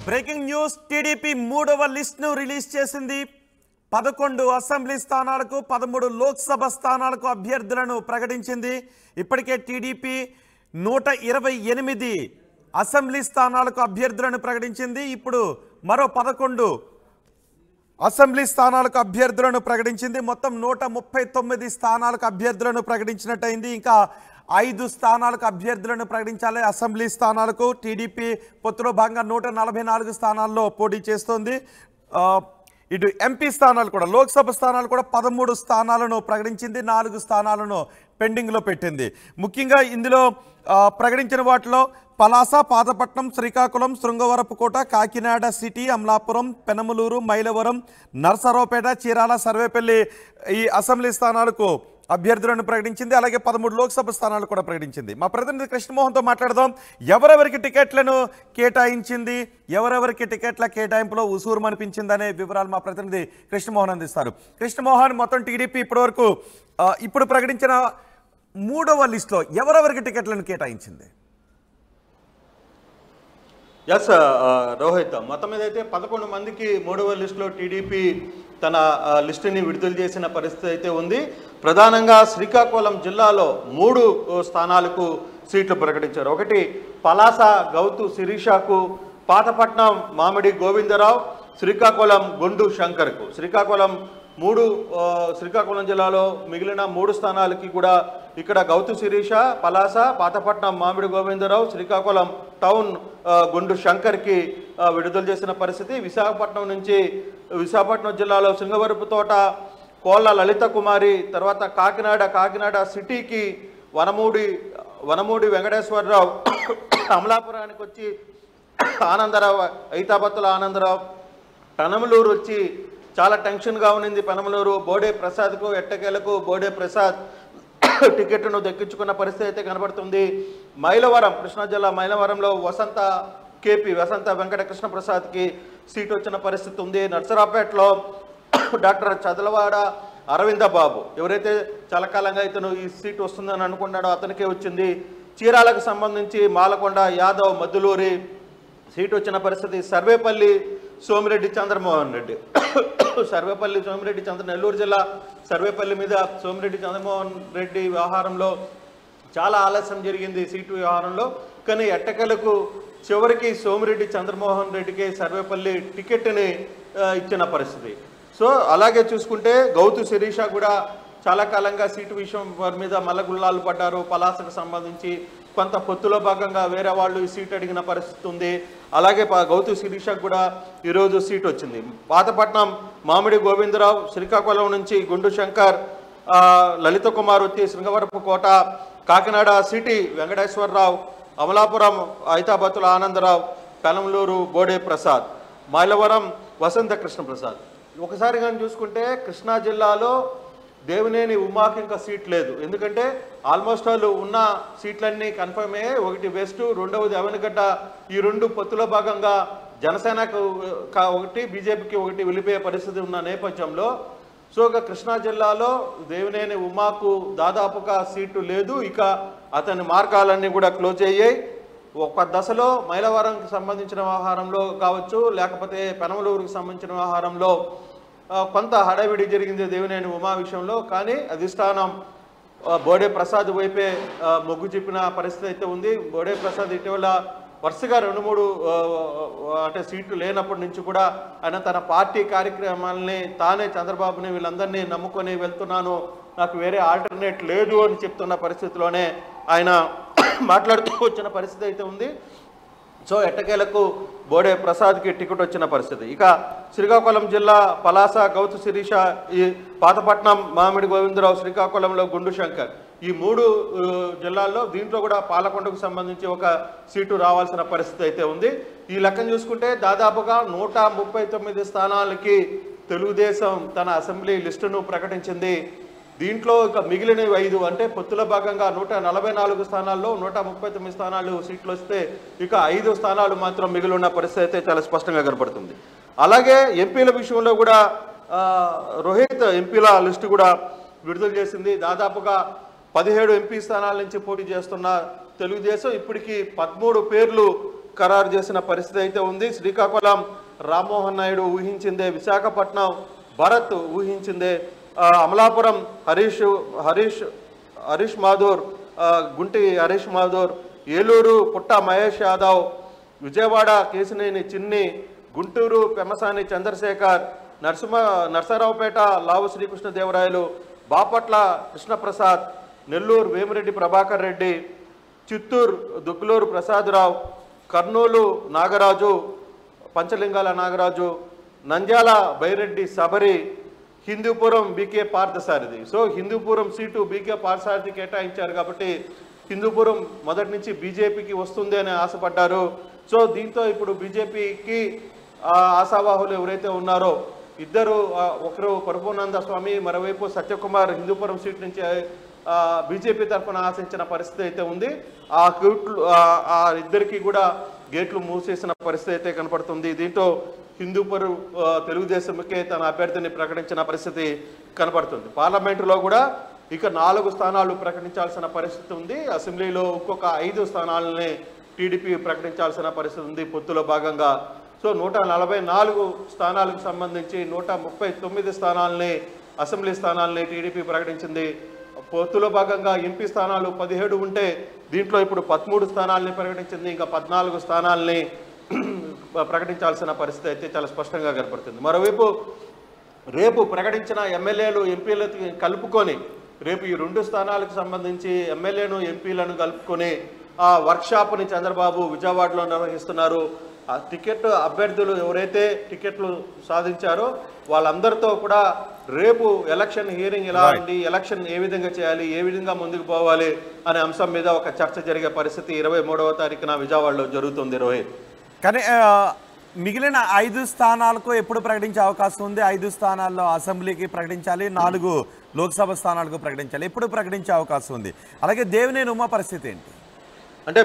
breaking news TDP మూడవ లిస్ట్ను release చేసింది పదకొండు అసెంబ్లీ స్థానాలకు పదమూడు లోక్సభ స్థానాలకు అభ్యర్థులను ప్రకటించింది ఇప్పటికే టీడీపీ నూట ఇరవై ఎనిమిది అసెంబ్లీ స్థానాలకు అభ్యర్థులను ప్రకటించింది ఇప్పుడు మరో పదకొండు అసెంబ్లీ స్థానాలకు అభ్యర్థులను ప్రకటించింది మొత్తం నూట ముప్పై తొమ్మిది స్థానాలకు అభ్యర్థులను ప్రకటించినట్టయింది ఇంకా ఐదు స్థానాలకు అభ్యర్థులను ప్రకటించాలి అసెంబ్లీ స్థానాలకు టీడీపీ పొత్తులో భాగంగా నూట నలభై నాలుగు స్థానాల్లో పోటీ చేస్తోంది ఆ, ఇటు ఎంపీ స్థానాలు కూడా లోక్సభ స్థానాలు కూడా పదమూడు స్థానాలను ప్రకటించింది నాలుగు స్థానాలను పెండింగ్లో పెట్టింది ముఖ్యంగా ఇందులో ఆ, ప్రకటించిన వాటిలో పలాస పాతపట్నం శ్రీకాకుళం శృంగవరపుకోట కాకినాడ సిటీ అమలాపురం పెనమలూరు మైలవరం నర్సరావుపేట చీరాల సర్వేపల్లి ఈ అసెంబ్లీ స్థానాలకు అభ్యర్థులను ప్రకటించింది అలాగే పదమూడు లోక్సభ స్థానాలు కూడా ప్రకటించింది మా ప్రతినిధి కృష్ణమోహన్తో మాట్లాడదాం ఎవరెవరికి టికెట్లను కేటాయించింది ఎవరెవరికి టికెట్ల కేటాయింపులో ఉసూరు అనిపించింది అనే వివరాలు మా ప్రతినిధి కృష్ణమోహన్ అందిస్తారు కృష్ణమోహన్ మొత్తం టీడీపీ ఇప్పటివరకు ఆ, ఇప్పుడు ప్రకటించిన మూడవ లిస్టులో ఎవరెవరికి టికెట్లను కేటాయించింది ఎస్ రోహిత్ మొత్తం మీద అయితే పదకొండు మందికి మూడవ లిస్టులో టీడీపీ తన ఆ, లిస్టుని విడుదల చేసిన పరిస్థితి అయితే ఉంది ప్రధానంగా శ్రీకాకుళం జిల్లాలో మూడు ఆ, స్థానాలకు సీట్లు ప్రకటించారు ఒకటి పలాస గౌతు శిరీషకు పాతపట్నం మామిడి గోవిందరావు శ్రీకాకుళం గొండు శంకర్కు శ్రీకాకుళం మూడు ఆ, శ్రీకాకుళం జిల్లాలో మిగిలిన మూడు స్థానాలకి కూడా ఇక్కడ గౌతు శిరీష పలాస పాతపట్నం మామిడి గోవిందరావు శ్రీకాకుళం టౌన్ ఆ, గుండు శంకర్కి ఆ, విడుదల చేసిన పరిస్థితి విశాఖపట్నం నుంచి విశాఖపట్నం జిల్లాలో సింగవరపు తోట కోళ్ళ లలిత కుమారి తర్వాత కాకినాడ కాకినాడ సిటీకి వనమూడి వనమూడి వెంకటేశ్వరరావు అమలాపురానికి వచ్చి ఆనందరావు ఐతాబత్తుల ఆనందరావు పెనమలూరు వచ్చి చాలా టెన్షన్గా ఉన్నింది పెనమలూరు బోడే ప్రసాద్కు ఎట్టకేలకు బోడే ప్రసాద్ టికెట్ను దక్కించుకున్న పరిస్థితి అయితే కనబడుతుంది మైలవరం కృష్ణా జిల్లా మైలవరంలో వసంత కేపీ వసంత వెంకట కృష్ణ ప్రసాద్కి సీట్ వచ్చిన పరిస్థితి ఉంది నర్సరావుపేటలో డాక్టర్ చదలవాడ అరవింద బాబు ఎవరైతే చాలా కాలంగా ఇతను ఈ సీట్ వస్తుందని అనుకున్నాడో అతనికే వచ్చింది చీరాలకు సంబంధించి మాలకొండ యాదవ్ మద్దులూరి సీట్ వచ్చిన పరిస్థితి సర్వేపల్లి సోమిరెడ్డి చంద్రమోహన్ రెడ్డి సర్వేపల్లి సోమిరెడ్డి చంద్ర నెల్లూరు జిల్లా సర్వేపల్లి మీద సోమిరెడ్డి చంద్రమోహన్ రెడ్డి వ్యవహారంలో చాలా ఆలస్యం జరిగింది సీటు వ్యవహారంలో కానీ ఎట్టకలకు చివరికి సోమిరెడ్డి చంద్రమోహన్ రెడ్డికి సర్వేపల్లి టికెట్ని ఆ, ఇచ్చిన పరిస్థితి సో అలాగే చూసుకుంటే గౌతు శిరీష కూడా చాలా కాలంగా సీటు విషయం వారి మీద మల్లగుల్లాలు పడ్డారు పలాసకు సంబంధించి కొంత పొత్తులో భాగంగా వేరే వాళ్ళు ఈ సీట్ అడిగిన పరిస్థితి ఉంది అలాగే ప- గౌతు శిరీషకు కూడా ఈరోజు సీట్ వచ్చింది పాతపట్నం మామిడి గోవిందరావు శ్రీకాకుళం నుంచి గుండు శంకర్ ఆ, లలిత కుమార్ వచ్చి శృంగవరపు కోట కాకినాడ సిటీ వెంకటేశ్వరరావు అమలాపురం ఐతాబత్తుల ఆనందరావు పెనంలూరు బోడే ప్రసాద్ మైలవరం వసంత కృష్ణ ప్రసాద్ ఒకసారి కానీ చూసుకుంటే కృష్ణా జిల్లాలో దేవినేని ఉమాకి ఇంకా సీట్ లేదు ఎందుకంటే ఆల్మోస్ట్ వాళ్ళు ఉన్న సీట్లన్నీ కన్ఫర్మ్ అయ్యాయి ఒకటి వెస్ట్ రెండవది అవనిగడ్డ ఈ రెండు పొత్తులో భాగంగా జనసేనకు క- ఒకటి బీజేపీకి ఒకటి వెళ్ళిపోయే పరిస్థితి ఉన్న నేపథ్యంలో సో ఇక కృష్ణా జిల్లాలో దేవినేని ఉమాకు దాదాపుగా సీటు లేదు ఇక అతని మార్గాలన్నీ కూడా క్లోజ్ అయ్యాయి ఒక దశలో మైలవరంకి సంబంధించిన వ్యవహారంలో కావచ్చు లేకపోతే పెనమలూరుకి సంబంధించిన వ్యవహారంలో ఆ, కొంత హడావిడి జరిగింది దేవినేని ఉమా విషయంలో కానీ అధిష్టానం ఆ, బోడే ప్రసాద్ వైపే ఆ, మొగ్గు చూపిన పరిస్థితి అయితే ఉంది బోడే ప్రసాద్ ఇటీవల వరుసగా రెండు మూడు ఆ, ఆ, అంటే సీట్లు లేనప్పటి నుంచి కూడా ఆయన తన పార్టీ కార్యక్రమాలని తానే చంద్రబాబుని వీళ్ళందరినీ నమ్ముకొని వెళ్తున్నాను నాకు వేరే ఆల్టర్నేట్ లేదు అని చెప్తున్న పరిస్థితిలోనే ఆయన మాట్లాడుతూ వచ్చిన పరిస్థితి అయితే ఉంది సో ఎట్టకేలకు బోడే ప్రసాద్కి టికెట్ వచ్చిన పరిస్థితి ఇక శ్రీకాకుళం జిల్లా పలాస గౌతు శిరీష ఈ పాతపట్నం మామిడి గోవిందరావు శ్రీకాకుళంలో గుండు శంకర్ ఈ మూడు ఆ, జిల్లాల్లో దీంట్లో కూడా పాలకొండకు సంబంధించి ఒక సీటు రావాల్సిన పరిస్థితి అయితే ఉంది ఈ లెక్కను చూసుకుంటే దాదాపుగా నూట ముప్పై తొమ్మిది స్థానాలకి తెలుగుదేశం తన అసెంబ్లీ లిస్టును ప్రకటించింది దీంట్లో ఇక మిగిలిన ఐదు అంటే పొత్తుల భాగంగా నూట నలభై నాలుగు స్థానాల్లో నూట ముప్పై తొమ్మిది స్థానాలు సీట్లు వస్తే ఇక ఐదు స్థానాలు మాత్రం మిగిలి ఉన్న పరిస్థితి అయితే చాలా స్పష్టంగా కనపడుతుంది అలాగే ఎంపీల విషయంలో కూడా ఆ, రోహిత్ ఎంపీల లిస్టు కూడా విడుదల చేసింది దాదాపుగా పదిహేడు ఎంపీ స్థానాల నుంచి పోటీ చేస్తున్న తెలుగుదేశం ఇప్పటికీ పదమూడు పేర్లు ఖరారు చేసిన పరిస్థితి అయితే ఉంది శ్రీకాకుళం రామ్మోహన్ నాయుడు ఊహించిందే విశాఖపట్నం భరత్ ఊహించిందే ఆ, అమలాపురం హరీష్ హరీష్ హరీష్ మాధూర్ ఆ, గుంటి హరీష్ మాధూర్ ఏలూరు పుట్ట Mahesh Yadav Vijayawada Kesineni Chinni Guntur Pemmasani Chandrasekhar Narasimha Narasaraopet Lavu Srikrishnadevarayalu Bapatla Krishnaprasad Nellore Vemireddy Prabhakar Reddy Chittoor Duggulur Prasadarao Kurnool Nagaraju Panchalingala Nagaraju Nandyal Byreddy Sabari Hindupur BK Parthasarathi so Hindupur seat BK Parthasarathi కేటాయించారు కాబట్టి హిందూపురం మొదటి నుంచి బీజేపీకి వస్తుంది అని ఆశపడ్డారు సో దీంతో ఇప్పుడు బీజేపీకి ఆశావాహులు ఎవరైతే ఉన్నారో ఇద్దరు ఆ, ఒకరు పరపూర్ణానంద స్వామి మరోవైపు సత్యకుమార్ హిందూపురం సీట్ నుంచి ఆ, బీజేపీ తరఫున ఆశించిన పరిస్థితి అయితే ఉంది ఆ గేట్లు ఆ- ఆ ఇద్దరికి కూడా గేట్లు మూసేసిన పరిస్థితి అయితే కనపడుతుంది దీంతో హిందూపురం ఆ, తెలుగుదేశంకే తన అభ్యర్థిని ప్రకటించిన పరిస్థితి కనపడుతుంది పార్లమెంటులో కూడా ఇక నాలుగు స్థానాలు ప్రకటించాల్సిన పరిస్థితి ఉంది అసెంబ్లీలో ఇంకొక ఐదు స్థానాలని టీడీపీ ప్రకటించాల్సిన పరిస్థితి ఉంది పొత్తులో భాగంగా సో నూట నలభై నాలుగు స్థానాలకు సంబంధించి నూట ముప్పై తొమ్మిది స్థానాలని అసెంబ్లీ స్థానాలని టీడీపీ ప్రకటించింది పొత్తులో భాగంగా ఎంపీ స్థానాలు పదిహేడు ఉంటే దీంట్లో ఇప్పుడు పదమూడు స్థానాలని ప్రకటించింది ఇంకా పద్నాలుగు స్థానాలని ప్రకటించాల్సిన పరిస్థితి అయితే చాలా స్పష్టంగా కనపడుతుంది మరోవైపు రేపు ప్రకటించిన ఎమ్మెల్యేలు ఎంపీలు కలుపుకొని రేపు ఈ రెండు స్థానాలకు సంబంధించి ఎమ్మెల్యేను ఎంపీలను కలుపుకొని ఆ వర్క్షాప్ని చంద్రబాబు విజయవాడలో నిర్వహిస్తున్నారు ఆ టికెట్ అభ్యర్థులు ఎవరైతే టికెట్లు సాధించారో వాళ్ళందరితో కూడా రేపు ఎలక్షన్ హియరింగ్ ఎలా ఉంది ఎలక్షన్ ఏ విధంగా చేయాలి ఏ విధంగా ముందుకు పోవాలి అనే అంశం మీద ఒక చర్చ జరిగే పరిస్థితి ఇరవై మూడవ తారీఖున విజయవాడలో జరుగుతుంది రోహిత్ కానీ ఆ, మిగిలిన ఐదు స్థానాలకు ఎప్పుడు ప్రకటించే అవకాశం ఉంది ఐదు స్థానాల్లో అసెంబ్లీకి ప్రకటించాలి నాలుగు లోక్సభ స్థానాలకు ప్రకటించాలి ఎప్పుడు ప్రకటించే అవకాశం ఉంది అలాగే దేవినేని ఉమా పరిస్థితి ఏంటి అంటే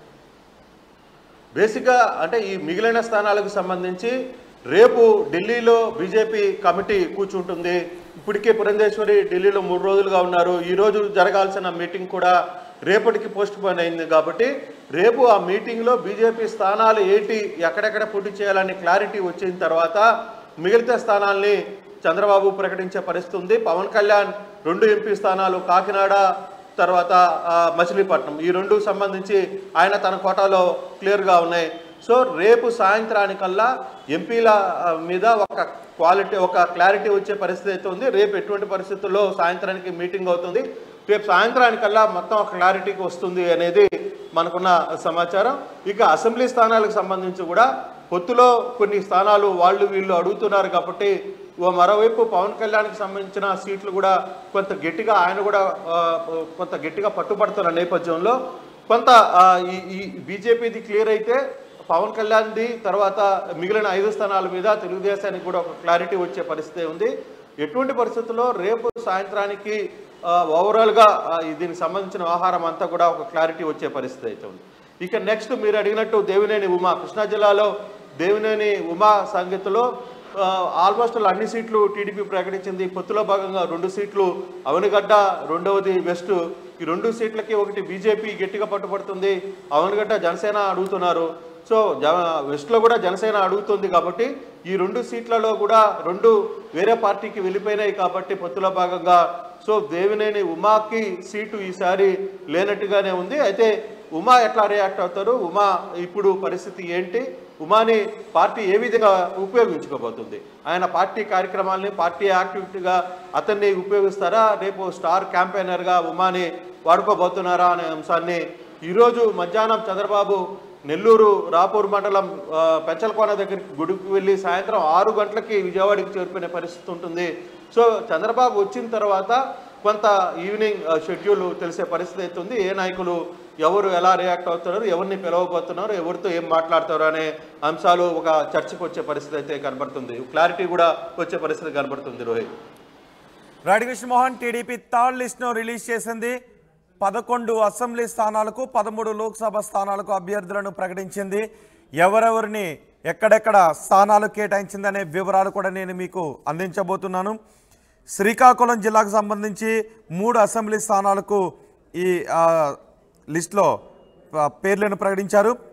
బేసిక్గా అంటే ఈ మిగిలిన స్థానాలకు సంబంధించి రేపు ఢిల్లీలో బీజేపీ కమిటీ కూర్చుంటుంది ఇప్పటికే పురంధేశ్వరి ఢిల్లీలో మూడు రోజులుగా ఉన్నారు ఈ రోజు జరగాల్సిన మీటింగ్ కూడా రేపటికి పోస్ట్ పోన్ అయింది కాబట్టి రేపు ఆ మీటింగ్లో బీజేపీ స్థానాలు ఏంటి ఎక్కడెక్కడ పోటీ చేయాలని క్లారిటీ వచ్చిన తర్వాత మిగిలిన స్థానాల్ని చంద్రబాబు ప్రకటించే పరిస్థితి ఉంది పవన్ కళ్యాణ్ రెండు ఎంపీ స్థానాలు కాకినాడ తర్వాత ఆ, మచిలీపట్నం ఈ రెండు సంబంధించి ఆయన తన కోటాలో క్లియర్గా ఉన్నాయి సో రేపు సాయంత్రానికల్లా ఎంపీల ఆ, మీద ఒక క్వాలిటీ ఒక క్లారిటీ వచ్చే పరిస్థితి అయితే ఉంది రేపు ఎటువంటి పరిస్థితుల్లో సాయంత్రానికి మీటింగ్ అవుతుంది రేపు సాయంత్రానికల్లా మొత్తం ఒక క్లారిటీకి వస్తుంది అనేది మనకున్న సమాచారం ఇక అసెంబ్లీ స్థానాలకు సంబంధించి కూడా పొత్తులో కొన్ని స్థానాలు వాళ్ళు వీళ్ళు అడుగుతున్నారు కాబట్టి ఓ మరోవైపు పవన్ కళ్యాణ్కి సంబంధించిన సీట్లు కూడా కొంత గట్టిగా ఆయన కూడా ఆ, కొంత గట్టిగా పట్టుబడుతున్న నేపథ్యంలో కొంత ఆ, ఈ ఈ బీజేపీది క్లియర్ అయితే పవన్ కళ్యాణ్ది తర్వాత మిగిలిన ఐదు స్థానాల మీద తెలుగుదేశానికి కూడా ఒక క్లారిటీ వచ్చే పరిస్థితి ఉంది ఎటువంటి పరిస్థితుల్లో రేపు సాయంత్రానికి ఆ, ఓవరాల్గా ఆ, ఈ దీనికి సంబంధించిన వ్యవహారం అంతా కూడా ఒక క్లారిటీ వచ్చే పరిస్థితి అయితే ఉంది ఇక నెక్స్ట్ మీరు అడిగినట్టు దేవినేని ఉమా కృష్ణా జిల్లాలో దేవినేని ఉమా సంగతిలో ఆ, ఆల్మోస్ట్ అన్ని సీట్లు టీడీపీ ప్రకటించింది పొత్తులో భాగంగా రెండు సీట్లు అవనగడ్డ రెండవది వెస్ట్ ఈ రెండు సీట్లకి ఒకటి బీజేపీ గట్టిగా పట్టుబడుతుంది అవనగడ్డ జనసేన అడుగుతున్నారు సో జ వెస్ట్లో కూడా జనసేన అడుగుతుంది కాబట్టి ఈ రెండు సీట్లలో కూడా రెండు వేరే పార్టీకి వెళ్ళిపోయినాయి కాబట్టి పొత్తులో భాగంగా సో దేవినేని ఉమాకి సీటు ఈసారి లేనట్టుగానే ఉంది అయితే ఉమా ఎట్లా రియాక్ట్ అవుతారు ఉమా ఇప్పుడు పరిస్థితి ఏంటి ఉమాని పార్టీ ఏ విధంగా ఉపయోగించుకోబోతుంది ఆయన పార్టీ కార్యక్రమాల్ని పార్టీ యాక్టివిటీగా అతన్ని ఉపయోగిస్తారా రేపు స్టార్ క్యాంపెయినర్గా ఉమాని వాడుకోబోతున్నారా అనే అంశాన్ని ఈరోజు మధ్యాహ్నం చంద్రబాబు నెల్లూరు రాపూర్ మండలం ఆ, పెంచలకోన దగ్గరికి గుడికి వెళ్ళి సాయంత్రం ఆరు గంటలకి విజయవాడకి చేరుకునే పరిస్థితి ఉంటుంది సో చంద్రబాబు వచ్చిన తర్వాత కొంత ఈవినింగ్ ఆ, షెడ్యూల్ తెలిసే పరిస్థితి అయితే ఉంది ఏ నాయకులు ఎవరు ఎలా రియాక్ట్ అవుతున్నారు ఎవరిని పిలవబోతున్నారు ఎవరితో ఏం మాట్లాడతారు అనే అంశాలు ఒక చర్చకు వచ్చే పరిస్థితి అయితే కనబడుతుంది క్లారిటీ కూడా వచ్చే పరిస్థితి కనబడుతుంది రోహిత్ రాడి కృష్ణమోహన్ టీడీపీ థర్డ్ లిస్ట్ను రిలీజ్ చేసింది పదకొండు అసెంబ్లీ స్థానాలకు పదమూడు లోక్సభ స్థానాలకు అభ్యర్థులను ప్రకటించింది ఎవరెవరిని ఎక్కడెక్కడ స్థానాలు కేటాయించిందనే వివరాలు కూడా నేను మీకు అందించబోతున్నాను శ్రీకాకుళం జిల్లాకు సంబంధించి మూడు అసెంబ్లీ స్థానాలకు ఈ ఆ, లిస్టులో ఆ, పేర్లను ప్రకటించారు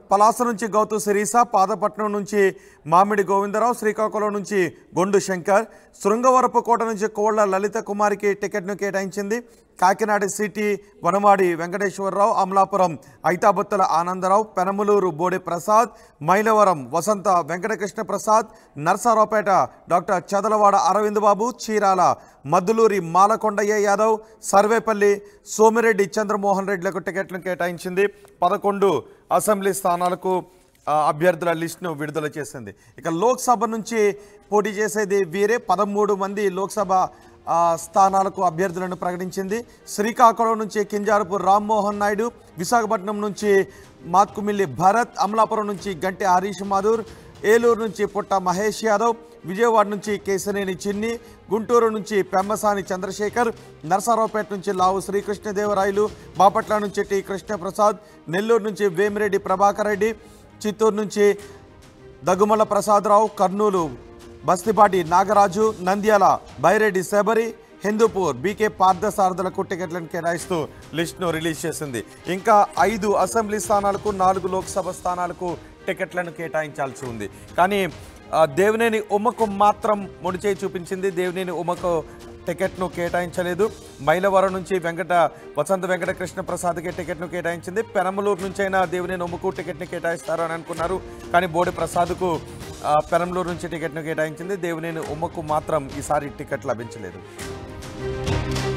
పలాస నుంచి గౌతు శిరీస పాదపట్నం నుంచి మామిడి గోవిందరావు శ్రీకాకుళం నుంచి గొండు శంకర్ శృంగవరపుకోట నుంచి కోళ్ల లలిత కుమారికి టికెట్ను కేటాయించింది కాకినాడ సిటీ వనమాడి వెంకటేశ్వరరావు అమలాపురం ఐతాబత్తుల ఆనందరావు పెనమలూరు బోడి ప్రసాద్ మైలవరం వసంత వెంకటకృష్ణ ప్రసాద్ నర్సారావుపేట డాక్టర్ చదలవాడ అరవింద్ బాబు చీరాల మద్దులూరి మాలకొండయ్య యాదవ్ సర్వేపల్లి సోమిరెడ్డి చంద్రమోహన్ రెడ్డిలకు టికెట్లను కేటాయించింది పదకొండు అసెంబ్లీ స్థానాలకు ఆ, అభ్యర్థుల లిస్టును విడుదల చేసింది ఇక లోక్సభ నుంచి పోటీ చేసేది వీరే పదమూడు మంది లోక్సభ ఆ, స్థానాలకు అభ్యర్థులను ప్రకటించింది శ్రీకాకుళం నుంచి కింజారపు రామ్మోహన్ నాయుడు విశాఖపట్నం నుంచి మాత్కుమిల్లి భరత్ అమలాపురం నుంచి గంటి హరీష్ మాధూర్ ఏలూరు నుంచి పుట్ట మహేష్ యాదవ్ విజయవాడ నుంచి కేశనేని చిన్ని గుంటూరు నుంచి పెమ్మసాని చంద్రశేఖర్ నరసరావుపేట నుంచి లావు శ్రీకృష్ణదేవరాయలు బాపట్ల నుంచి టి కృష్ణప్రసాద్ నెల్లూరు నుంచి వేమిరెడ్డి ప్రభాకర్ రెడ్డి చిత్తూరు నుంచి దగ్గుమల ప్రసాదరావు కర్నూలు బస్తిపాటి నాగరాజు నంద్యాల బైరెడ్డి శబరి హిందూపూర్ బీకే పార్థసారథులకు టికెట్లను కేటాయిస్తూ లిస్టును రిలీజ్ చేసింది ఇంకా ఐదు అసెంబ్లీ స్థానాలకు నాలుగు లోక్సభ స్థానాలకు టికెట్లను కేటాయించాల్సి ఉంది కానీ ఆ, దేవినేని ఉమ్మకు మాత్రం ముడిచేయి చూపించింది దేవినేని ఉమ్మకు టికెట్ను కేటాయించలేదు మైలవరం నుంచి వెంకట వసంత వెంకట కృష్ణ ప్రసాద్కి టికెట్ను కేటాయించింది పెనమలూరు నుంచి అయినా దేవినేని ఉమ్మకు టికెట్ని కేటాయిస్తారు అని అనుకున్నారు కానీ బోడి ప్రసాద్కు ఆ, పెనమలూరు నుంచి టికెట్ను కేటాయించింది దేవినేని ఉమ్మకు మాత్రం ఈసారి టికెట్ లభించలేదు